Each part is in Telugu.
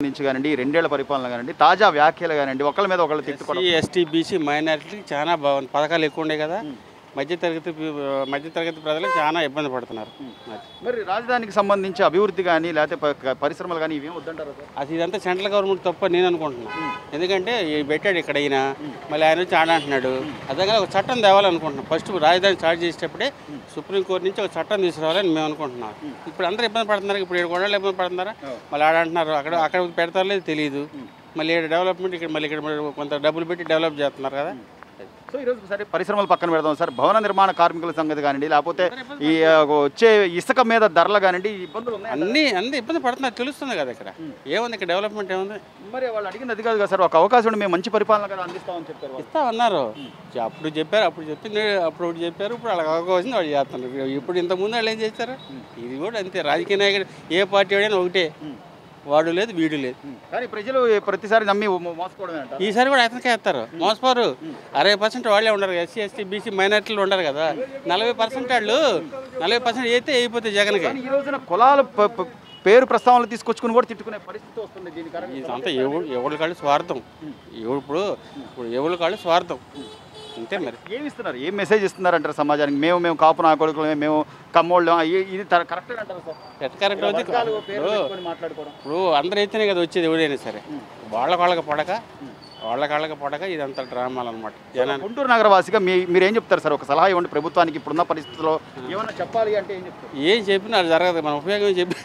నుంచి కానివ్వండి ఈ రెండేళ్ల పరిపాలన కానివ్వండి తాజా వ్యాఖ్యలు కానివ్వండి ఒకళ్ళ మీద ఒకళ్ళు తిట్టుకోవడం ఎస్సీ ఎస్టీ బీసీ మైనారిటీకి చాలా బాగుంది పథకాలు ఎక్కువ ఉండే కదా మధ్యతరగతి పి- మధ్యతరగతి ప్రజలు చాలా ఇబ్బంది పడుతున్నారు అది. మరి రాజధానికి సంబంధించి అభివృద్ధి కానీ లేకపోతే ప- పరిశ్రమలు కానీ ఇవేం వద్దంటారు సార్ అది ఇదంతా సెంట్రల్ గవర్నమెంట్ తప్ప నేను అనుకుంటున్నాను ఎందుకంటే ఈ పెట్టాడు ఇక్కడ అయినా మళ్ళీ ఆయన వచ్చి ఆడ అంటున్నాడు అదే ఒక చట్టం తేవాలనుకుంటున్నాం ఫస్ట్ రాజధాని స్టార్ట్ చేసేటప్పుడే సుప్రీంకోర్టు నుంచి ఒక చట్టం తీసుకురావాలని మేము అనుకుంటున్నాం ఇప్పుడు అందరూ ఇబ్బంది పడుతున్నారు ఇప్పుడు ఏడు కొండలు ఇబ్బంది పడుతున్నారా మళ్ళీ ఆడ అంటున్నారు అక్కడ అక్కడ పెడతారో లేదు తెలియదు మళ్ళీ ఇక్కడ డెవలప్మెంట్ ఇక్కడ మళ్ళీ ఇక్కడ మరి కొంత డబ్బులు పెట్టి డెవలప్ చేస్తున్నారు కదా సో ఈరోజు సరే పరిశ్రమలు పక్కన పెడదాం సార్ భవన నిర్మాణ కార్మికుల సంగతి కానివ్వండి లేకపోతే ఈ ఆ, వచ్చే ఇసుక మీద ధరలు కానివ్వండి ఈ ఇబ్బందులు ఉన్నాయి అన్నీ అన్ని ఇబ్బంది పడుతున్నారు తెలుస్తుంది కదా ఇక్కడ ఏముంది ఇక్కడ డెవలప్మెంట్ ఏముంది మరి వాళ్ళు అడిగింది అది కాదు కదా సార్ ఒక అవకాశం ఉండి మేము మంచి పరిపాలన కదా అందిస్తామని చెప్పారు వాళ్ళు. ఇస్తా అన్నారు అప్పుడు చెప్పారు అప్పుడు చెప్పింది అప్పుడు ఒకటి చెప్పారు ఇప్పుడు వాళ్ళకి అవకాశం వాళ్ళు చేస్తున్నారు ఇప్పుడు ఇంత ముందు వాళ్ళు ఏం చేస్తారు ఇది కూడా అంతే రాజకీయ నాయకుడు ఏ పార్టీ వాడైనా ఒకటే వాడు లేదు వీడు లేదు కానీ ప్రజలు ప్రతిసారి నమ్మి మో- మోసపోవడమే అంట ఈసారి కూడా అతనికే వేస్తారు మోసపోరు అరవై పర్సెంట్ వాళ్ళే ఉండరు ఎస్సీ ఎస్టీ బీసీ మైనార్టీలు ఉండరు కదా నలభై పర్సెంట్ వాళ్ళు నలభై పర్సెంట్ అయితే అయిపోతాయి జగన్కి కానీ ఈ రోజున కులాల ప- ప- పేరు ప్రస్తావనలు తీసుకొచ్చుకుని కూడా తిట్టుకునే పరిస్థితి వస్తుంది దీని కారణంగా ఇదంతా ఎవరు ఎవరి కాళ్ళు స్వార్థం ఎవరు ఇప్పుడు ఇప్పుడు ఎవరి కాళ్ళు స్వార్థం అంతే మరి ఏమి ఇస్తున్నారు ఏం మెసేజ్ ఇస్తున్నారు అంటారు సమాజానికి మేము మేము కాపు నా కొడుకులమే మేము కమ్మోళ్ళం ఇ- ఇది కరెక్ట్ అంటారు సార్ ఎట్ కరెక్ట్ అవుతుంది వర్గాలు పేరు ఇప్పుడు పెట్టుకొని మాట్లాడుకోవడం ఇప్పుడు అందరూ అయితేనే కదా వచ్చేది ఎవడైనా సరే వాళ్ళ కాళ్ళకి పడక వాళ్ళ కాళ్ళకి పడక ఇదంతా డ్రామాలు అనమాట జనాన్ని గుంటూరు నగరవాసిగా మీ మీరు ఏం చెప్తారు సార్ ఒక సలహా ఇవ్వండి ప్రభుత్వానికి ఇప్పుడున్న పరిస్థితుల్లో ఏమైనా చెప్పాలి అంటే ఏం చెప్తారు ఏం చెప్పినా అది జరగదు మన ఉపయోగం ఏం చెప్పి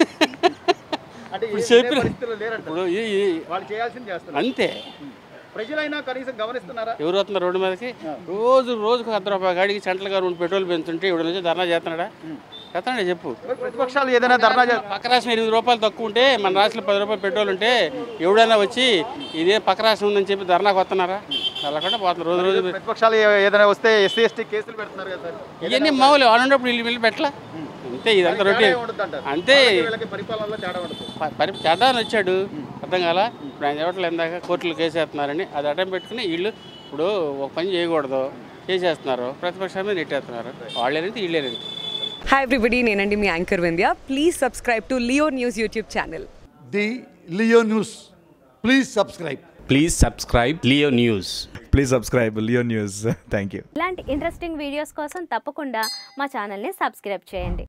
అంటే ఇప్పుడు ఏ- చెప్పిన- ఏ పరిస్థితుల్లో లేరంటారు ఇప్పుడు ఈ- ఈ- వాళ్ళు చేయాల్సింది చేస్తున్నారు అంతే ప్రజలైనా కనీసం గమనిస్తున్నారా ఎవరు వస్తున్నారు రోడ్డు మీదకి రోజు రోజుకు అర్ధ రూపాయి గాడికి సెంట్రల్ గవర్నమెంట్ పెట్రోల్ పెంచుంటే ఇప్పుడు నుంచి ధర్నా చేస్తున్నాడా చేస్తున్నాడా చెప్పు మరి ప్రతిపక్షాలు ఏదైనా ధర్నా చే- పక్క రాష్ట్రం ఎనిమిది రూపాయలు తక్కువ ఉంటే మన రాష్ట్రంలో పది రూపాయలు పెట్రోల్ ఉంటే ఎవడైనా వచ్చి ఇదే పక్క రాష్ట్రం ఉందని చెప్పి ధర్నాకు వస్తున్నారా అలా కూడా పోతున్నారు రోజు రోజు ప్రతిపక్షాలు ఏ- ఏదైనా వస్తే ఎస్సీ ఎస్టీ కేసులు పెడుతున్నారు కదా సార్ ఇవన్నీ మామూలు అనున్నప్పుడు వీళ్ళు వీళ్ళు పెట్టలా అంతే ఇదంతా రొటీన్ తేడా ఉండదు అంటారు. అంతే వాళ్ళకి వీళ్ళకి పరిపాలనలో తేడా ఉండదు ప- పరి చేద్దామని వచ్చాడు అర్థం కాల ఇప్పుడు ఆయన ఎవట్లో ఇందాక కోర్టులు కేసేస్తున్నారని అది అడ్డం పెట్టుకుని వీళ్ళు ఇప్పుడు ఒక పని చేయకూడదు చేసేస్తున్నారు ప్రతిపక్షాల మీద నెట్టేస్తున్నారు వాళ్ళేనంటే వీళ్ళేనంటే హాయ్ ఎవ్రీబడి నేనండి మీ anchor Vindhya please subscribe to Leo News YouTube channel the Leo News. Please subscribe. Please subscribe Leo News. Please subscribe Leo News thank you ఇలాంటి ఇంట్రెస్టింగ్ వీడియోస్ కోసం తప్పకుండా మా ఛానల్ని సబ్స్క్రైబ్ చేయండి